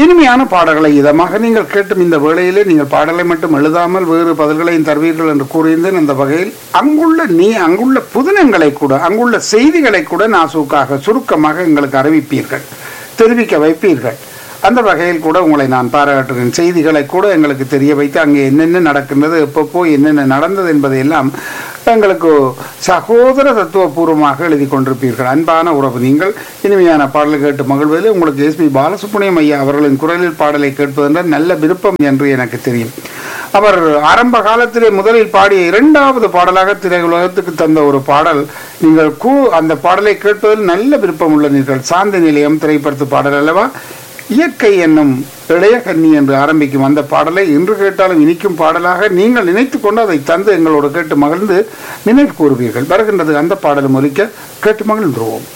இனிமையான பாடல்களை இதமாக நீங்கள் கேட்டும் இந்த வேளையிலே நீங்கள் பாடலை மட்டும் எழுதாமல் வேறு பதில்களையும் தருவீர்கள் என்று கூறியிருந்தேன் அந்த வகையில் அங்குள்ள நீ அங்குள்ள புதினங்களை கூட அங்குள்ள செய்திகளை கூட நாசூக்காக சுருக்கமாக எங்களுக்கு அறிவிப்பீர்கள் தெரிவிக்க வைப்பீர்கள் அந்த வகையில் கூட உங்களை நான் பாராட்டுகிறேன் செய்திகளை கூட எங்களுக்கு தெரிய வைத்து அங்கே என்னென்ன நடக்கின்றது எப்பப்போ என்னென்ன நடந்தது என்பதையெல்லாம் எங்களுக்கு சகோதர தத்துவபூர்வமாக எழுதி கொண்டிருப்பீர்கள் அன்பான உறவு நீங்கள் இனிமையான பாடலை கேட்டு மகிழ்வதில் உங்களுக்கு எஸ்பி பாலசுப்ரமணியம் ஐயா அவர்களின் குரலில் பாடலை கேட்பதென்ற நல்ல விருப்பம் என்று எனக்கு தெரியும் அவர் ஆரம்ப காலத்திலே முதலில் பாடிய இரண்டாவது பாடலாக திரையுலகத்துக்கு தந்த ஒரு பாடல் நீங்கள் கூ அந்த பாடலை கேட்பதில் நல்ல விருப்பம் உள்ளனீர்கள் சாந்தி நிலையம் திரைப்படத்து பாடல் அல்லவா இயற்கை என்னும் இளைய கன்னி என்று ஆரம்பிக்கும் அந்த பாடலை இன்று கேட்டாலும் இனிக்கும் பாடலாக நீங்கள் நினைத்து கொண்டு அதை தந்து எங்களோடு கேட்டு மகிழ்ந்து நினைவு கூறுவீர்கள் வருகின்றது அந்த பாடலும் ஒலிக்க கேட்டு மகிழ்ந்துருவோம்